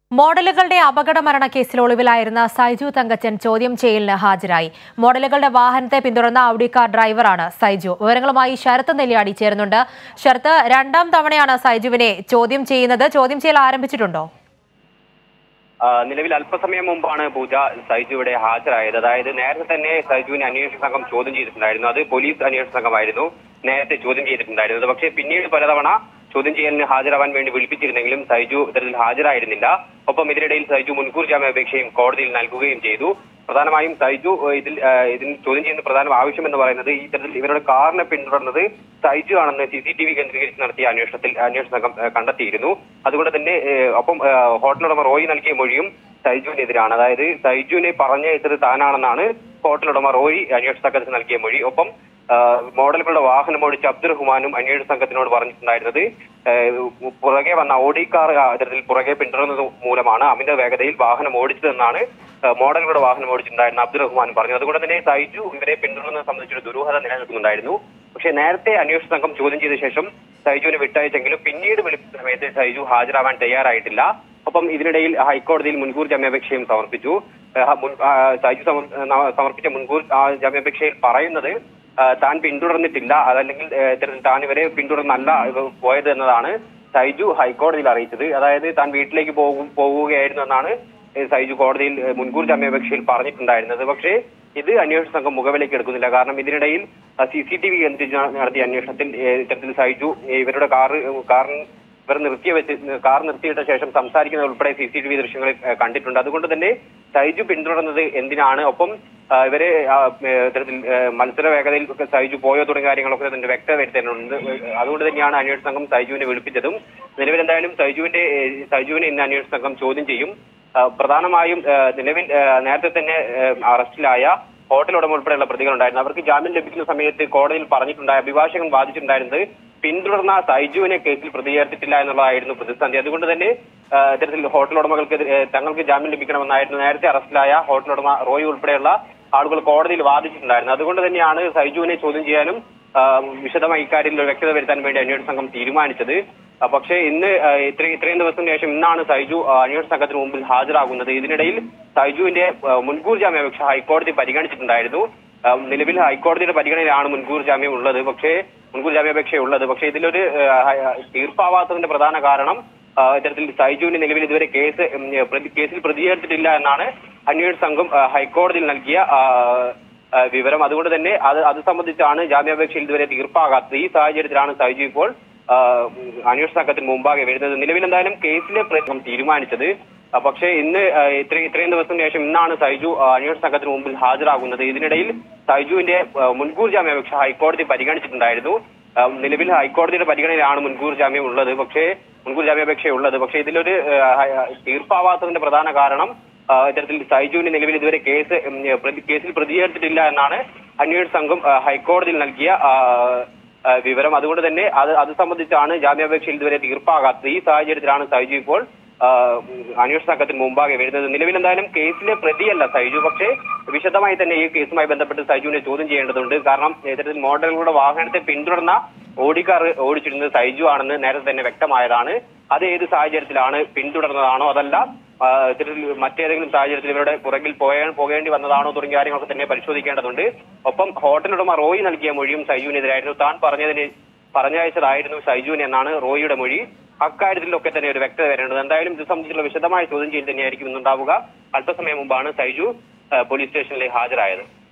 മോഡലുകളുടെ അപകടമരണ കേസിൽ ഒളിവിലായിരുന്ന സൈജു തങ്കച്ചൻ ചോദ്യം ചെയ്യലിന് ഹാജരായി മോഡലുകളുടെ വാഹനത്തെ പിന്തുടർന്ന ഔഡി കാർ ഡ്രൈവറാണ് സൈജു വിവരങ്ങളുമായി ശരത്ത് നെല്ലിയാടി ചേരുന്നുണ്ട് ശരത്ത് രണ്ടാം തവണയാണ് സൈജുവിനെ ചോദ്യം ചെയ്യുന്നത് ചോദ്യം ചെയ്യൽ ആരംഭിച്ചിട്ടുണ്ടോ ആ, നിലവിൽ അല്പസമയം മുമ്പാണ് പൂജ സൈജു ഇവിടെ ഹാജരായത് അതായത് നേരത്തെ തന്നെ സൈജുവിനെ അന്വേഷണ സംഘം ചോദ്യം ചെയ്തിട്ടുണ്ടായിരുന്നു അത് പോലീസ് അന്വേഷണ സംഘമായിരുന്നു നേരത്തെ ചോദ്യം ചെയ്തിട്ടുണ്ടായിരുന്നത് പക്ഷേ പിന്നീട് പലതവണ ചോദ്യം ചെയ്യലിന് ഹാജരാവാൻ വേണ്ടി വിളിപ്പിച്ചിരുന്നെങ്കിലും സൈജു ഇത്തരത്തിൽ ഹാജരായിരുന്നില്ല ഒപ്പം ഇതിനിടയിൽ സൈജു മുൻകൂർ ജാമ്യാപേക്ഷയും കോടതിയിൽ നൽകുകയും ചെയ്തു പ്രധാനമായും സൈജു ഏഹ്, ഇതിൽ ഏഹ്, ഇതിൽ ചോദ്യം ചെയ്യുന്ന പ്രധാന ആവശ്യം എന്ന് പറയുന്നത് ഈ തരത്തിൽ ഇവരുടെ കാറിനെ പിന്തുടർന്നത് സൈജു ആണെന്ന് സി സി ടി വി കേന്ദ്രീകരിച്ച് നടത്തിയ അന്വേഷണത്തിൽ അന്വേഷണ സംഘം ഏഹ്, കണ്ടെത്തിയിരുന്നു അതുകൊണ്ട് തന്നെ ഏഹ്, ഒപ്പം ഏഹ്, ഹോട്ടൽ ഉടമ റോയി നൽകിയ മൊഴിയും സൈജുവിനെതിരാണ് അതായത് സൈജുവിനെ പറഞ്ഞയച്ചത് താനാണെന്നാണ് ഹോട്ടൽ ഉടമ റോയി അന്വേഷണ സംഘത്തിന് നൽകിയ മൊഴി ഒപ്പം ആഹ് മോഡലുകളുടെ വാഹനം ഓടിച്ച അബ്ദുൾ റഹ്മാനും അന്വേഷണ സംഘത്തിനോട് പറഞ്ഞിട്ടുണ്ടായിരുന്നത് ആഹ് പുറകെ വന്ന ഓടി കാർ ഇത്തരത്തിൽ പുറകെ പിന്തുടർന്നത് മൂലമാണ് അമിത വേഗതയിൽ വാഹനം ഓടിച്ചതെന്നാണ് ആഹ് മോഡലുകളുടെ വാഹനം ഓടിച്ചിട്ടുണ്ടായിരുന്ന അബ്ദുൾ റഹ്മാൻ പറഞ്ഞത് അതുകൊണ്ട് തന്നെ സൈജു ഇവരെ പിന്തുടർന്നത് സംബന്ധിച്ചൊരു ദുരൂഹത നിലനിൽക്കുന്നുണ്ടായിരുന്നു പക്ഷേ നേരത്തെ അന്വേഷണ സംഘം ചോദ്യം ചെയ്ത ശേഷം സൈജുവിനെ വിട്ടയച്ചെങ്കിലും പിന്നീട് വിളിച്ച സമയത്ത് സൈജു ഹാജരാവാൻ തയ്യാറായിട്ടില്ല ഒപ്പം ഇതിനിടയിൽ ഹൈക്കോടതിയിൽ മുൻകൂർ ജാമ്യാപേക്ഷയും സമർപ്പിച്ചു ആഹ് മുൻ- ആഹ് സൈജു സമർ- ന- സമർപ്പിച്ച മുൻകൂർ ആ, ജാമ്യാപേക്ഷയിൽ പറയുന്നത് ആ, താൻ പിന്തുടർന്നിട്ടില്ല അതല്ലെങ്കിൽ ഏഹ്, ഇത്തരത്തിൽ താൻ ഇവരെ പിന്തുടർന്നല്ല ഇത് പോയത് എന്നതാണ് സൈജു ഹൈക്കോടതിയിൽ അറിയിച്ചത് അതായത് താൻ വീട്ടിലേക്ക് പോകും പോവുകയായിരുന്നു എന്നാണ് ഏഹ്, സൈജു കോടതിയിൽ ഏഹ്, മുൻകൂർ ജാമ്യാപേക്ഷയിൽ പറഞ്ഞിട്ടുണ്ടായിരുന്നത് പക്ഷേ ഇത് അന്വേഷണ സംഘം മുഖവിലേക്ക് എടുക്കുന്നില്ല കാരണം ഇതിനിടയിൽ സി സി ടി വി കേന്ദ്രീകരിച്ച് നടത്തിയ അന്വേഷണത്തിൽ ഏഹ്, ഇത്തരത്തിൽ സൈജു ഏഹ്, ഇവരുടെ കാറ് കാറിന് ഇവർ നിർത്തിയ വെച്ച് കാർ നിർത്തിയിട്ട ശേഷം സംസാരിക്കുന്നത് ഉൾപ്പെടെ സി സി ടി വി ദൃശ്യങ്ങളിൽ ഏഹ്, കണ്ടിട്ടുണ്ട് അതുകൊണ്ട് തന്നെ സൈജു പിന്തുടർന്നത് എന്തിനാണ് ഒപ്പം ആ, ഇവരെ ആ, ഏഹ്, ഇത്തരത്തിൽ ഏഹ്, മത്സര വേഗതയിൽ ഒക്കെ സൈജു പോയോ തുടങ്ങിയ കാര്യങ്ങളൊക്കെ തന്നെ വ്യക്തത വരുത്തേണ്ടതുണ്ട് അതുകൊണ്ട് തന്നെയാണ് അന്വേഷണ സംഘം സൈജുവിനെ വിളിപ്പിച്ചതും നിലവിൽ എന്തായാലും സൈജുവിന്റെ ഏഹ്, സൈജുവിനെ ഇന്ന് അന്വേഷണ സംഘം ചോദ്യം ചെയ്യും ആ, പ്രധാനമായും ഏഹ്, നിലവിൽ ഏഹ്, നേരത്തെ തന്നെ ഏഹ്, അറസ്റ്റിലായ ഹോട്ടൽ ഉടമ ഉൾപ്പെടെയുള്ള പ്രതികളുണ്ടായിരുന്നു അവർക്ക് ജാമ്യം ലഭിക്കുന്ന സമയത്ത് കോടതിയിൽ പറഞ്ഞിട്ടുണ്ടായ അഭിഭാഷകൻ വാദിച്ചിട്ടുണ്ടായിരുന്നത് പിന്തുടർന്ന സൈജുവിനെ കേസിൽ പ്രതിചേർത്തിട്ടില്ല എന്നുള്ളതായിരുന്നു പ്രതിസന്ധി അതുകൊണ്ട് തന്നെ ആ, ഇത്തരത്തിൽ ഹോട്ടൽ ഉടമകൾക്ക് തങ്ങൾക്ക് ജാമ്യം ലഭിക്കണമെന്നായിരുന്നു നേരത്തെ അറസ്റ്റിലായ ഹോട്ടൽ ഉടമ റോയ് ഉൾപ്പെടെയുള്ള ആളുകൾ കോടതിയിൽ വാദിച്ചിട്ടുണ്ടായിരുന്നു അതുകൊണ്ട് തന്നെയാണ് സൈജുവിനെ ചോദ്യം ചെയ്യാനും ആ, വിശദമായി ഇക്കാര്യത്തിൽ ഒരു വ്യക്തത വരുത്താൻ വേണ്ടി അന്വേഷണ സംഘം തീരുമാനിച്ചത് ആ, പക്ഷേ ഇന്ന് ആ, ഇത്ര ഇത്രയും ദിവസത്തിന് ശേഷം ഇന്നാണ് സൈജു ആ, അന്വേഷണ സംഘത്തിന് മുമ്പിൽ ഹാജരാകുന്നത് ഇതിനിടയിൽ സൈജുവിന്റെ ആ, മുൻകൂർ ജാമ്യാപേക്ഷ ഹൈക്കോടതി പരിഗണിച്ചിട്ടുണ്ടായിരുന്നു ആ, നിലവിൽ ഹൈക്കോടതിയുടെ പരിഗണനയിലാണ് മുൻകൂർ ജാമ്യം ഉള്ളത് പക്ഷേ മുൻകൂർ ജാമ്യാപേക്ഷ ഉള്ളത് പക്ഷേ ഇതിലൊരു ആ, ഹ- തീർപ്പാവാത്തതിന്റെ പ്രധാന കാരണം ആ, ഇത്തരത്തിൽ സൈജുവിന്റെ നിലവിൽ ഇതുവരെ കേസ് ഉം, പ്രതി- കേസിൽ പ്രതികരിച്ചിട്ടില്ല എന്നാണ് അന്വേഷണ സംഘം ആ, ഹൈക്കോടതിയിൽ നൽകിയ ആ, ആ, വിവരം അതുകൊണ്ട് തന്നെ അത് അത് സംബന്ധിച്ചാണ് ജാമ്യാപേക്ഷയിൽ ഇതുവരെ തീർപ്പാകാത്തത് ഈ സാഹചര്യത്തിലാണ് സൈജു ഇപ്പോൾ ആ, ഉം, അന്വേഷണ സംഘത്തിന് മുമ്പാകെ വരുന്നത് നിലവിൽ എന്തായാലും കേസിലെ പ്രശ്നം തീരുമാനിച്ചത് ആ, പക്ഷേ ഇന്ന് ആ, ഇത്ര ഇത്രയും ദിവസത്തിന് ശേഷം ഇന്നാണ് സൈജു ആ, അന്വേഷണ സംഘത്തിന് മുമ്പിൽ ഹാജരാകുന്നത് ഇതിനിടയിൽ സൈജുവിന്റെ ആ, മുൻകൂർ ജാമ്യാപേക്ഷ ഹൈക്കോടതി പരിഗണിച്ചിട്ടുണ്ടായിരുന്നു ആ, നിലവിൽ ഹൈക്കോടതിയുടെ പരിഗണനയിലാണ് മുൻകൂർ ജാമ്യം ഉള്ളത് പക്ഷേ മുൻകൂർ ജാമ്യാപേക്ഷ ഉള്ളത് പക്ഷേ ഇതിലൊരു ആ, ഹ- തീർപ്പാവാത്തതിന്റെ പ്രധാന കാരണം ആ, ഇത്തരത്തിൽ സൈജുവിന്റെ നിലവിൽ ഇതുവരെ കേസ് ഉം, പ്രതി- കേസിൽ പ്രതികരിച്ചിട്ടില്ല എന്നാണ് അന്വേഷണ സംഘം ആ, ഹൈക്കോടതിയിൽ നൽകിയ ആ, ആ, വിവരം അതുകൊണ്ട് തന്നെ അത് അത് സംബന്ധിച്ചാണ് ജാമ്യാപേക്ഷയിൽ ഇതുവരെ തീർപ്പാകാത്തത് ഈ സാഹചര്യത്തിലാണ് സൈജു ഇപ്പോൾ ആ, ഉം, അന്വേഷണ സംഘത്തിന് മുമ്പാകെ വരുന്നത് നിലവിൽ എന്തായാലും കേസിലെ പ്രതിയല്ല സൈജു പക്ഷേ വിശദമായി തന്നെ ഈ കേസുമായി ബന്ധപ്പെട്ട് സൈജുവിനെ ചോദ്യം ചെയ്യേണ്ടതുണ്ട് കാരണം ഇത്തരത്തിൽ മോഡലുകളുടെ വാഹനത്തെ പിന്തുടർന്ന ഓടിക്കാർ ഓടിച്ചിരുന്നത് സൈജു ആണെന്ന് നേരത്തെ തന്നെ വ്യക്തമായതാണ് അത് ഏത് സാഹചര്യത്തിലാണ് പിന്തുടർന്നതാണോ അതല്ല ആ, ഇത്തരത്തിൽ മറ്റേതെങ്കിലും സാഹചര്യത്തിൽ ഇവരുടെ പുറകിൽ പോയ പോകേണ്ടി വന്നതാണോ തുടങ്ങിയ കാര്യങ്ങളൊക്കെ തന്നെ പരിശോധിക്കേണ്ടതുണ്ട് ഒപ്പം ഹോട്ടൽ ഉടമ റോയി നൽകിയ മൊഴിയും സൈജുവിനെതിരായിരുന്നു താൻ പറഞ്ഞതിന് പറഞ്ഞയച്ചതായിരുന്നു സൈജുവിന് എന്നാണ് റോയിയുടെ മൊഴി അക്കാര്യത്തിലൊക്കെ തന്നെ ഒരു വ്യക്തത വരേണ്ടത് എന്തായാലും ഇത് സംബന്ധിച്ചുള്ള വിശദമായ ചോദ്യം ചെയ്യൽ തന്നെയായിരിക്കും ഇന്നുണ്ടാവുക അല്പസമയം മുമ്പാണ് സൈജു ആ, പോലീസ് സ്റ്റേഷനിലേക്ക് ഹാജരായത്